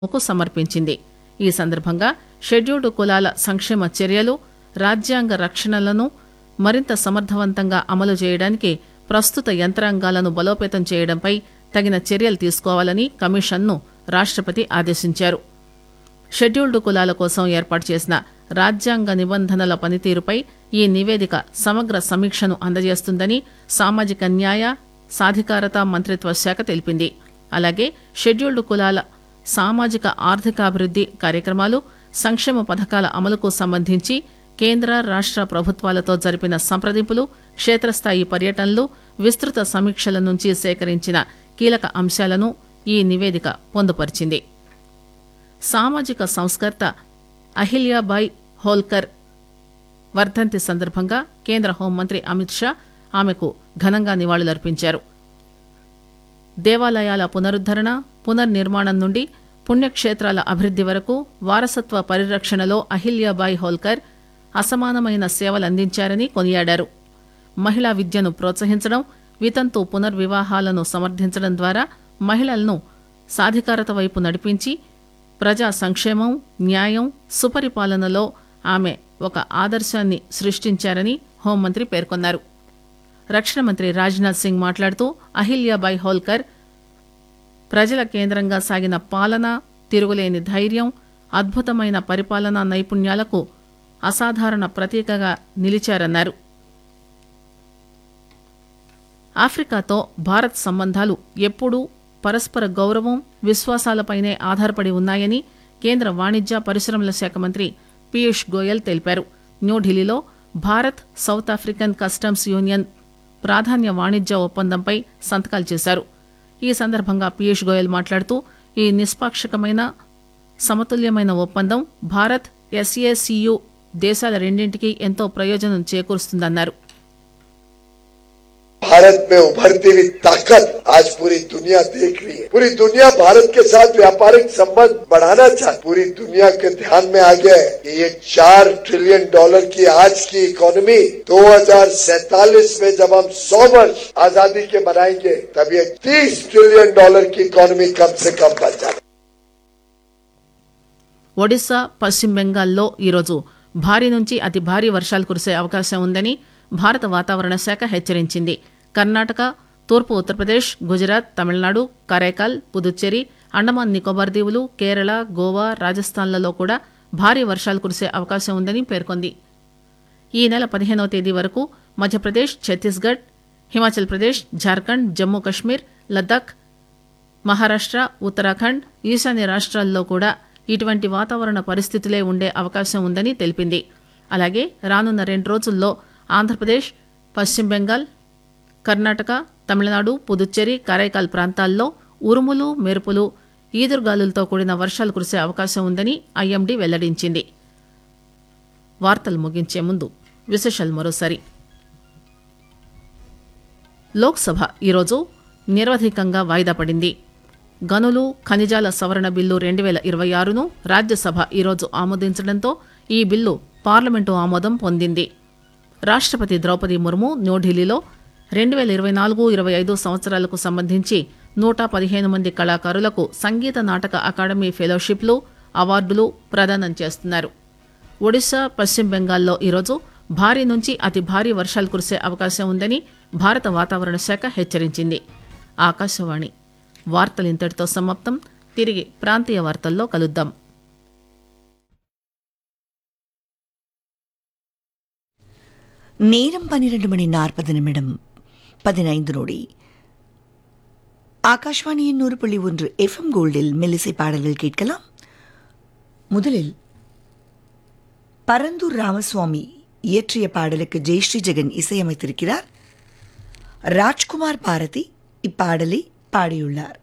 కు సమర్పించింది ఈ సందర్భంగా షెడ్యూల్డ్ కులాల సంక్షేమ చర్యలు రాజ్యాంగ రక్షణలను మరింత సమర్థవంతంగా అమలు చేయడానికి ప్రస్తుత యంత్రాంగాలను బలోపేతం చేయడంపై తగిన చర్యలు తీసుకోవాలని కమిషన్ను రాష్టపతి ఆదేశించారు షెడ్యూల్డ్ కులాల కోసం ఏర్పాటు చేసిన రాజ్యాంగ నిబంధనల పనితీరుపై ఈ నివేదిక సమగ్ర సమీక్షను అందజేస్తుందని సామాజిక న్యాయ సాధికారత మంత్రిత్వ శాఖ తెలిపింది అలాగే షెడ్యూల్డ్ కులాల సామాజిక ఆర్థికాభివృద్ది కార్యక్రమాలు సంక్షేమ పథకాల అమలుకు సంబంధించి కేంద్ర రాష్ట ప్రభుత్వాలతో జరిపిన సంప్రదింపులు క్షేత్రస్థాయి పర్యటనలు విస్తృత సమీక్షల నుంచి సేకరించిన కీలక అంశాలను ఈ నివేదిక పొందుపరిచింది సామాజిక సంస్కర్త అహిల్యాబాయ్ హోల్కర్ వర్ధంతి సందర్భంగా కేంద్ర హోంమంత్రి అమిత్ షా ఆమెకు ఘనంగా నివాళులర్పించారు దేవాలయాల పునరుద్దరణ పునర్నిర్మాణం నుండి పుణ్యక్షేత్రాల అభివృద్ది వరకు వారసత్వ పరిరక్షణలో అహిల్యాబాయ్ హోల్కర్ అసమానమైన సేవలందించారని కొనియాడారు మహిళా విద్యను ప్రోత్సహించడం వితంతు పునర్వివాహాలను సమర్థించడం ద్వారా మహిళలను సాధికారత వైపు నడిపించి ప్రజా సంక్షేమం న్యాయం సుపరిపాలనలో ఆమె ఒక ఆదర్శాన్ని సృష్టించారని హోంమంత్రి పేర్కొన్నారు రక్షణ మంత్రి రాజ్నాథ్ సింగ్ మాట్లాడుతూ అహిల్యాబాయ్ హోల్కర్ ప్రజల కేంద్రంగా సాగిన పాలన తిరుగులేని ధైర్యం అద్భుతమైన పరిపాలనా నైపుణ్యాలకు అసాధారణ ప్రతీకగా నిలిచారన్నారు ఆఫ్రికాతో భారత్ సంబంధాలు ఎప్పుడూ పరస్పర గౌరవం విశ్వాసాలపైనే ఆధారపడి ఉన్నాయని కేంద్ర వాణిజ్య పరిశ్రమల శాఖ మంత్రి పీయూష్ గోయల్ తెలిపారు న్యూఢిల్లీలో Bharat South African customs union ప్రాధాన్య వాణిజ్య ఒప్పందంపై సంతకాలు చేశారు ఈ సందర్భంగా పీయూష్ గోయల్ మాట్లాడుతూ ఈ నిష్పాక్షికమైన సమతుల్యమైన ఒప్పందం భారత్ ఎస్ఏసియు దేశాల రెండింటికి ఎంతో ప్రయోజనం చేకూరుస్తుందన్నారు भारत में उभरती हुई ताकत आज पूरी दुनिया देख रही है पूरी दुनिया भारत के साथ व्यापारिक संबंध बढ़ाना चाहती पूरी दुनिया के ध्यान में आ गया है कि ये चार ट्रिलियन डॉलर की आज की इकोनॉमी 2047 में जब हम 100 वर्ष आजादी के मनाएंगे तब ये 30 ट्रिलियन डॉलर की इकोनॉमी कम से कम बन जाए ఒడిశా పశ్చిమ బెంగాల్లో ఈరోజు భారీ నుంచి అతి భారీ వర్షాలు కురిసే అవకాశం ఉందని భారత వాతావరణ శాఖ హెచ్చరించింది కర్ణాటక తూర్పు ఉత్తరప్రదేశ్ గుజరాత్ తమిళనాడు కరైకాల్ పుదుచ్చేరి అండమాన్ నికోబార్ దీవులు కేరళ గోవా రాజస్థాన్లలో కూడా భారీ వర్షాలు కురిసే అవకాశం ఉందని పేర్కొంది ఈ నెల పదిహేనవ తేదీ వరకు మధ్యప్రదేశ్ ఛత్తీస్గఢ్ హిమాచల్ ప్రదేశ్ జార్ఖండ్ జమ్మూ కశ్మీర్ లద్దాఖ్ మహారాష్ట్ర ఉత్తరాఖండ్ ఈశాన్య రాష్ట్రాల్లో కూడా ఇటువంటి వాతావరణ పరిస్థితులే ఉండే అవకాశం ఉందని తెలిపింది అలాగే రానున్న రెండు రోజుల్లో ఆంధ్రప్రదేశ్ పశ్చిమ బెంగాల్ కర్ణాటక తమిళనాడు పుదుచ్చేరి కరైకాల్ ప్రాంతాల్లో ఉరుములు మెరుపులు ఈదురుగాలులతో కూడిన వర్షాలు కురిసే అవకాశం ఉందని ఐఎండీ వెల్లడించింది వార్తలు ముగించే ముందు విశేషాలు మరోసారి లోక్సభ ఈరోజు నిరవధికంగా వాయిదా పడింది గనులు ఖనిజాల సవరణ బిల్లు రెండు వేల ఇరవై ఆరును రాజ్యసభ ఈరోజు ఆమోదించడంతో ఈ బిల్లు పార్లమెంటు ఆమోదం పొందింది రాష్ట్రపతి ద్రౌపది ముర్ము న్యూఢిల్లీలో రెండు వేల ఇరవై నాలుగు ఇరవై ఐదు సంవత్సరాలకు సంబంధించి నూట పదిహేను మంది కళాకారులకు సంగీత నాటక అకాడమీ ఫెలోషిప్లు అవార్డులు ప్రదానం చేస్తున్నారు ఒడిశా పశ్చిమ బెంగాల్లో ఈరోజు భారీ నుంచి అతి భారీ వర్షాలు కురిసే అవకాశం ఉందని భారత వాతావరణ శాఖ హెచ్చరించింది ఆకాశవాణి వార్తలు ఇంతటితో సమాప్తం తిరిగి ప్రాంతీయ వార్తల్లో కలుద్దాం நேரம் பன்னிரண்டு மணி நாற்பது நிமிடம் பதினைந்து நொடி ஆகாஷ்வாணியின் நூறு புள்ளி ஒன்று எஃப்எம் கோல்டில் மெல்லிசை பாடல்கள் கேட்கலாம் முதலில் பரந்தூர் ராமசுவாமி இயற்றிய பாடலுக்கு ஜெயஸ்ரீ ஜெகன் இசையமைத்திருக்கிறார் ராஜ்குமார் பாரதி இப்பாடலை பாடியுள்ளார்